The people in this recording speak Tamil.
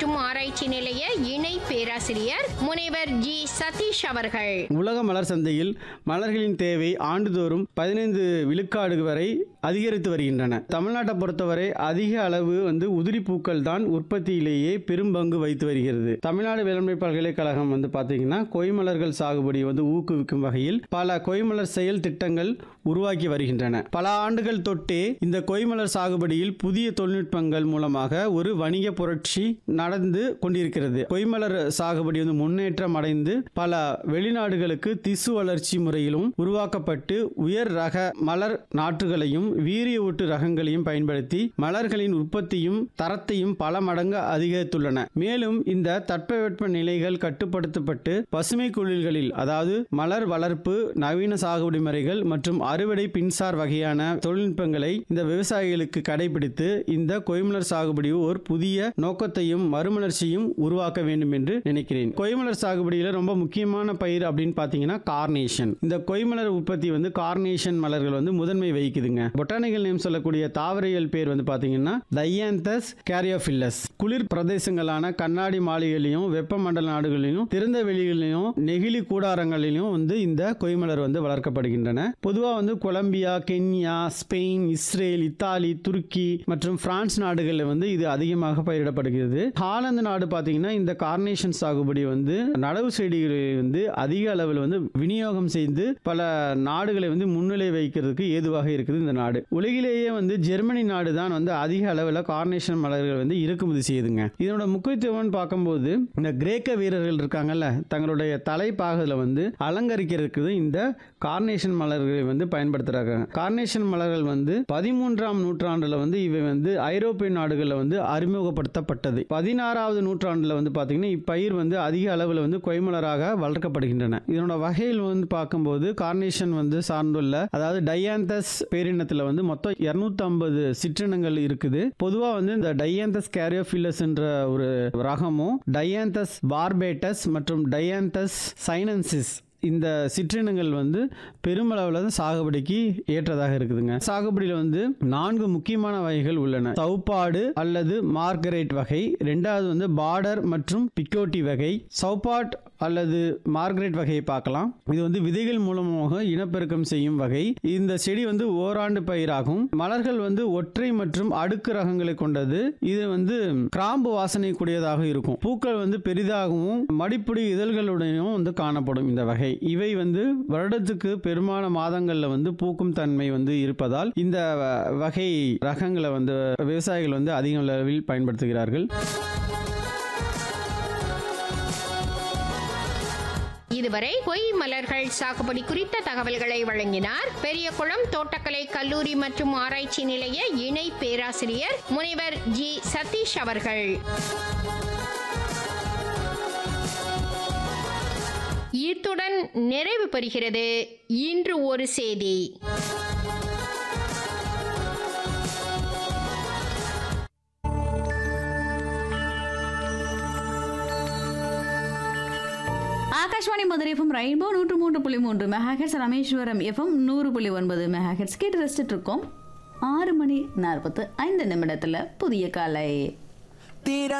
மற்றும் ஆராய்ச்சி நிலைய இணை பேராசிரியர் முனைவர் ஜி சதீஷ் அவர்கள் உலக மலர் சந்தையில் மலர்களின் தேவை ஆண்டுதோறும் பதினைந்து விழுக்காடு வரை அதிகரித்து வருகின்றன தமிழ்நாட்டை பொறுத்தவரை அதிக அளவு வந்து உதிரி பூக்கள் தான் உற்பத்தியிலேயே பெரும் பங்கு வைத்து வருகிறது தமிழ்நாடு வேளாண்மை பல்கலைக்கழகம் வந்து பார்த்தீங்கன்னா கொய்மலர்கள் சாகுபடி வந்து ஊக்குவிக்கும் வகையில் பல கொய்மலர் செயல் திட்டங்கள் உருவாக்கி வருகின்றன பல ஆண்டுகள் தொட்டே இந்த கொய்மலர் சாகுபடியில் புதிய தொழில்நுட்பங்கள் மூலமாக ஒரு வணிக புரட்சி நடந்து கொண்டிருக்கிறது கொய்மலர் சாகுபடி வந்து முன்னேற்றம் அடைந்து பல வெளிநாடுகளுக்கு திசு வளர்ச்சி முறையிலும் உருவாக்கப்பட்டு உயர் ரக மலர் நாற்றுகளையும் வீரிய ஊட்டு ரகங்களையும் பயன்படுத்தி மலர்களின் உற்பத்தியும் தரத்தையும் பல மடங்கு அதிகரித்துள்ளன மேலும் இந்த தட்பவெட்ப நிலைகள் கட்டுப்படுத்தப்பட்டு பசுமை குளிர்களில் அதாவது மலர் வளர்ப்பு நவீன சாகுபடி முறைகள் மற்றும் அறுவடை பின்சார் வகையான தொழில்நுட்பங்களை இந்த விவசாயிகளுக்கு கடைபிடித்து இந்த கொய்மலர் சாகுபடி ஒரு புதிய நோக்கத்தையும் மறுமலர்ச்சியும் உருவாக்க வேண்டும் என்று நினைக்கிறேன் கொய்மலர் சாகுபடியில் ரொம்ப முக்கியமான பயிர் அப்படின்னு பார்த்தீங்கன்னா கார்னேஷன் இந்த கொய்மலர் உற்பத்தி வந்து கார்னேஷன் மலர்கள் வந்து முதன்மை வகிக்குதுங்க பொட்டானிக்கல் நேம் சொல்லக்கூடிய தாவரியல் பேர் வந்து பார்த்தீங்கன்னா தையாந்தஸ் கேரியோஃபில்லஸ் குளிர் பிரதேசங்களான கண்ணாடி மாளிகையிலையும் வெப்பமண்டல நாடுகளிலும் திறந்த வெளிகளிலும் நெகிழி கூடாரங்களிலும் வந்து இந்த கொய்மலர் வந்து வளர்க்கப்படுகின்றன பொதுவாக வந்து Colombia Kenya Spain Israel Italy துருக்கி மற்றும் பிரான்ஸ் நாடுகளில் வந்து இது அதிகமாக பயிரிடப்படுகிறது ஹாலந்து நாடு பார்த்தீங்கன்னா இந்த கார்னேஷன் சாகுபடி வந்து நடவு செடிகளை வந்து அதிக அளவில் வந்து விநியோகம் செய்து பல நாடுகளை வந்து முன்னிலை வைக்கிறதுக்கு ஏதுவாக இருக்குது இந்த நாடு உலகிலேயே வந்து ஜெர்மனி நாடு தான் வந்து அதிக அளவில் கார்னேஷன் மலர்கள் வந்து இறக்குமதி செய்யுதுங்க இதனோட முக்கியத்துவம்னு பார்க்கும்போது இந்த கிரேக்க வீரர்கள் இருக்காங்கல்ல தங்களுடைய தலைப்பாகத்தில் வந்து அலங்கரிக்கிறதுக்கு இந்த கார்னேஷன் மலர்களை வந்து பயன்படுத்துறாங்க கார்னேஷன் மலர்கள் வந்து பதிமூன்றாம் நூற்றாண்டுல வந்து இவை வந்து ஐரோப்பிய நாடுகளில் வந்து அறிமுகப்படுத்தப்பட்டது பதினாறாவது நூற்றாண்டுல வந்து பார்த்தீங்கன்னா இப்பயிர் வந்து அதிக அளவில் வந்து கொய்மலராக வளர்க்கப்படுகின்றன இதனோட வகையில் வந்து பார்க்கும்போது கார்னேஷன் வந்து சார்ந்துள்ள அதாவது டையாந்தஸ் பேரினத்தில் வந்து மொத்தம் 250 சிற்றினங்கள் இருக்குது பொதுவாக வந்து இந்த டையாந்தஸ் கேரியோஃபில்லஸ் என்ற ஒரு ரகமும் டையாந்தஸ் பார்பேட்டஸ் மற்றும் டையாந்தஸ் சைனன்சிஸ் இந்த சிற்றினங்கள் வந்து பெருமளவில் தான் சாகுபடிக்கு ஏற்றதாக இருக்குதுங்க சாகுபடியில் வந்து நான்கு முக்கியமான வகைகள் உள்ளன சவுப்பாடு அல்லது மார்கரேட் வகை ரெண்டாவது வந்து பார்டர் மற்றும் பிக்கோட்டி வகை சவுப்பாட் அல்லது மார்கரேட் வகையை பார்க்கலாம் இது வந்து விதைகள் மூலமாக இனப்பெருக்கம் செய்யும் வகை இந்த செடி வந்து ஓராண்டு பயிராகும் மலர்கள் வந்து ஒற்றை மற்றும் அடுக்கு ரகங்களை கொண்டது இது வந்து கிராம்பு வாசனை கூடியதாக இருக்கும் பூக்கள் வந்து பெரிதாகவும் மடிப்புடி இதழ்களுடனும் வந்து காணப்படும் இந்த வகை இவை வந்து வருடத்துக்கு பெருமான மாதங்களில் வந்து பூக்கும் தன்மை வந்து இருப்பதால் இந்த வ- வகை ரகங்களை வந்து விவசாயிகள் வந்து அதிக அளவில் பயன்படுத்துகிறார்கள் இதுவரை கொய் மலர்கள் சாகுபடி குறித்த தகவல்களை வழங்கினார் பெரியகுளம் தோட்டக்கலை கல்லூரி மற்றும் ஆராய்ச்சி நிலைய இணை பேராசிரியர் முனைவர் ஜி சதீஷ் அவர்கள் இத்துடன் நிறைவு பெறுகிறது இன்று ஒரு செய்தி ஆகாஷ்வாணி மதுரை எஃப்எம் ரெயின்போ நூற்று மூன்று புள்ளி மூன்று மெகாஹெட்ஸ் ராமேஸ்வரம் எஃப்எம் நூறு புள்ளி ஒன்பது மெகாஹெட்ஸ் கேட்டு ரசிச்சுட்டு இருக்கோம் ஆறு மணி நாற்பத்து ஐந்து நிமிடத்துல புதிய காலை